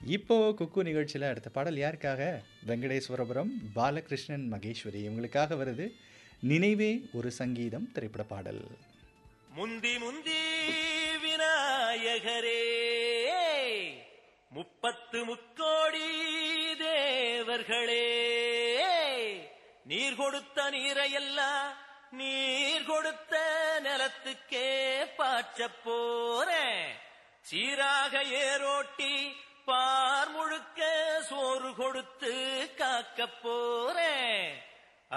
இப்போ குக்கு நிகழ்ச்சியில் அடுத்த பாடல் யாருக்காக வெங்கடேஸ்வரபுரம் பாலகிருஷ்ணன் மகேஸ்வரி இவங்களுக்காக வருது நினைவே ஒரு சங்கீதம் திரைப்பட பாடல் முந்தி முந்தி விநாயகரே முப்பத்து முக்கோடி தேவர்களே நீர் கொடுத்த நீரையெல்லாம் நீர் கொடுத்த நிலத்துக்கே பாய்ச்சப் போறேன் சீராக ஏரோட்டி பார் முழுக்க சோறு கொடுத்து காக்கப் போறேன்